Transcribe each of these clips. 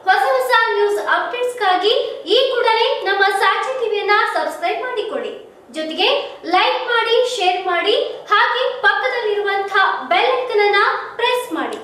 ಹೊಸ ಹೊಸ ನ್ಯೂಸ್ ಅಪ್ಡೇಟ್ಸ್ಗಾಗಿ ಈ ಕೂಡಲೇ ನಮ್ಮ ಸಾಕ್ಷಿ ಟಿವಿಯನ್ನ ಸಬ್ಸ್ಕ್ರೈಬ್ ಮಾಡಿಕೊಳ್ಳಿ ಜೊತೆಗೆ ಲೈಕ್ ಮಾಡಿ ಶೇರ್ ಮಾಡಿ ಹಾಗೆ ಪಕ್ಕದಲ್ಲಿರುವಂತಹ ಬೆಲ್ ಐಕನ್ ಅನ್ನ ಪ್ರೆಸ್ ಮಾಡಿ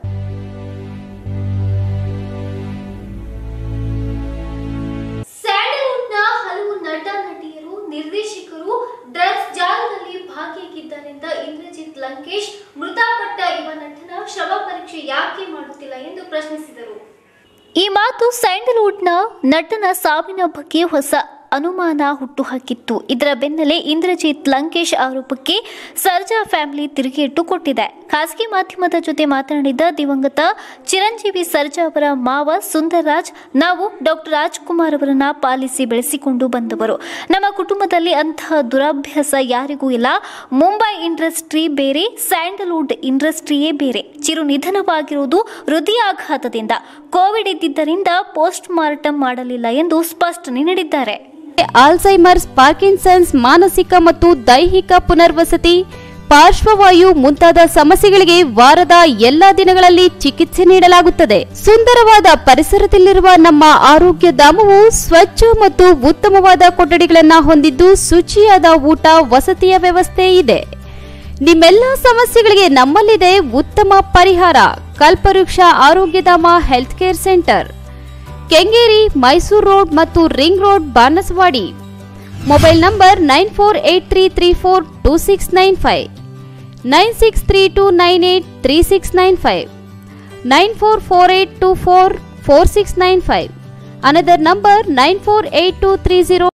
ಸ್ಯಾಂಡಲ್ವುಡ್ನ ಹಲವು ನಟ ನಟಿಯರು ನಿರ್ದೇಶಕರು ಡ್ರಗ್ಸ್ ಜಾಲದಲ್ಲಿ ಭಾಗಿಯಾಗಿದ್ದರಿಂದ ಇಂದ್ರಜಿತ್ ಲಂಕೇಶ್ ಮೃತಪಟ್ಟ ಯುವ ನಟನ ಶವ ಪರೀಕ್ಷೆ ಯಾಕೆ ಮಾಡುತ್ತಿಲ್ಲ ಎಂದು ಪ್ರಶ್ನಿಸಿದರು ಈ ಮಾತು ಸ್ಯಾಂಡಲ್ವುಡ್ನ ನಟನ ಸಾವಿನ ಬಗ್ಗೆ ಹೊಸ ಅನುಮಾನ ಹುಟ್ಟುಹಾಕಿತ್ತು ಇದರ ಬೆನ್ನಲ್ಲೇ ಇಂದ್ರಜಿತ್ ಲಂಕೇಶ್ ಆರೋಪಕ್ಕೆ ಸರ್ಜಾ ಫ್ಯಾಮಿಲಿ ತಿರುಗೇಟು ಕೊಟ್ಟಿದೆ ಖಾಸಗಿ ಮಾಧ್ಯಮದ ಜೊತೆ ಮಾತನಾಡಿದ ದಿವಂಗತ ಚಿರಂಜೀವಿ ಸರ್ಜಾ ಅವರ ಮಾವ ಸುಂದರ್ರಾಜ್ ನಾವು ಡಾಕ್ಟರ್ ರಾಜ್ಕುಮಾರ್ ಅವರನ್ನ ಪಾಲಿಸಿ ಬೆಳೆಸಿಕೊಂಡು ಬಂದವರು ನಮ್ಮ ಕುಟುಂಬದಲ್ಲಿ ಅಂತಹ ದುರಾಭ್ಯಾಸ ಯಾರಿಗೂ ಇಲ್ಲ ಮುಂಬೈ ಇಂಡಸ್ಟ್ರಿ ಬೇರೆ ಸ್ಯಾಂಡಲ್ವುಡ್ ಇಂಡಸ್ಟ್ರಿಯೇ ಬೇರೆ ಚಿರು ನಿಧನವಾಗಿರುವುದು ಹೃದಯಾಘಾತದಿಂದ ಕೋವಿಡ್ ಇದ್ದಿದ್ದರಿಂದ ಪೋಸ್ಟ್ ಮಾರ್ಟಮ್ ಮಾಡಲಿಲ್ಲ ಎಂದು ಸ್ಪಷ್ಟನೆ ನೀಡಿದ್ದಾರೆ ಆಲ್ಝೈಮರ್ಸ್ ಪಾರ್ಕಿನ್ಸನ್ಸ್ ಮಾನಸಿಕ ಮತ್ತು ದೈಹಿಕ ಪುನರ್ವಸತಿ ಪಾರ್ಶ್ವವಾಯು ಮುಂತಾದ ಸಮಸ್ಯೆಗಳಿಗೆ ವಾರದ ಎಲ್ಲಾ ದಿನಗಳಲ್ಲಿ ಚಿಕಿತ್ಸೆ ನೀಡಲಾಗುತ್ತದೆ ಸುಂದರವಾದ ಪರಿಸರದಲ್ಲಿರುವ ನಮ್ಮ ಆರೋಗ್ಯ ಧಾಮವು ಸ್ವಚ್ಛ ಮತ್ತು ಉತ್ತಮವಾದ ಕೊಠಡಿಗಳನ್ನು ಹೊಂದಿದ್ದು ಶುಚಿಯಾದ ಊಟ ವಸತಿಯ ವ್ಯವಸ್ಥೆ ಇದೆ ನಿಮ್ಮೆಲ್ಲ ಸಮಸ್ಯೆಗಳಿಗೆ ನಮ್ಮಲ್ಲಿದೆ ಉತ್ತಮ ಪರಿಹಾರ Kalpavriksha Arogyadhama health care centre Kengeri Mysuru road ಮತ್ತು ring road Banaswadi mobile number nine four eight three three four two six nine five nine six three two nine eight three six nine five nine four four eight two four four six nine five another number nine four eight two three zero